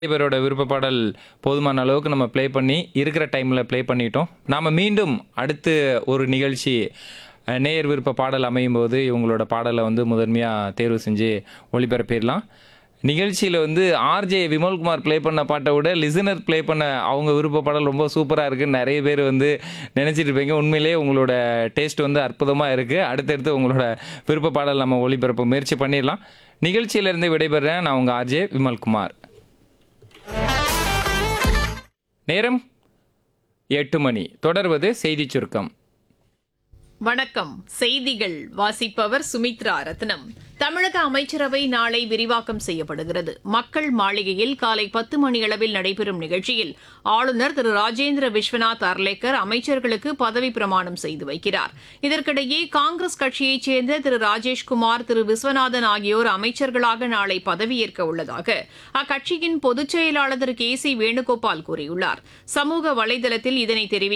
பேரோட விருப்ப பாடல் போதுமான அளவுக்கு நம்ம ப்ளே பண்ணி இருக்கிற டைமில் ப்ளே பண்ணிட்டோம் நாம் மீண்டும் அடுத்து ஒரு நிகழ்ச்சி அஹ், நேயர் விருப்ப பாடல் அமையும் போது இவங்களோட பாடலை வந்து முதன்மையாக தேர்வு செஞ்சு ஒளிபரப்பிடலாம் நிகழ்ச்சியில் வந்து ஆர்ஜே விமல்குமார் ப்ளே பண்ண பாட்டை விட லிசனர் ப்ளே பண்ண அவங்க விருப்ப பாடல் ரொம்ப சூப்பராக இருக்குன்னு நிறைய பேர் வந்து நினச்சிட்டு இருப்பீங்க உண்மையிலேயே உங்களோட டேஸ்ட் வந்து அற்புதமாக இருக்குது அடுத்தடுத்து உங்களோட விருப்ப பாடல் நம்ம ஒளிபரப்ப முயற்சி பண்ணிடலாம் நிகழ்ச்சியிலேருந்து விடைபெறேன் நான் உங்கள் ஆர்ஜே விமல்குமார் நேரம் எட்டு மணி தொடர்வது செய்திச் சுருக்கம் வணக்கம் செய்திகள் வாசிப்பவர் சுமித்ரா ரத்னம் தமிழக அமைச்சரவை நாளை விரிவாக்கம் செய்யப்படுகிறது மக்கள் மாளிகையில் காலை பத்து மணியளவில் நடைபெறும் நிகழ்ச்சியில் ஆளுநர் திரு ராஜேந்திர விஸ்வநாத் அர்லேக்கர் அமைச்சர்களுக்கு பதவி பிரமாணம் செய்து வைக்கிறார் இதற்கிடையே காங்கிரஸ் கட்சியைச் சேர்ந்த திரு ராஜேஷ்குமார் திரு விஸ்வநாதன் ஆகியோர் அமைச்சர்களாக நாளை பதவியேற்க உள்ளதாக அக்கட்சியின் பொதுச் செயலாளர் திரு கே சி வேணுகோபால் கூறியுள்ளார் சமூக வலைதளத்தில் இதனை தெரிவித்த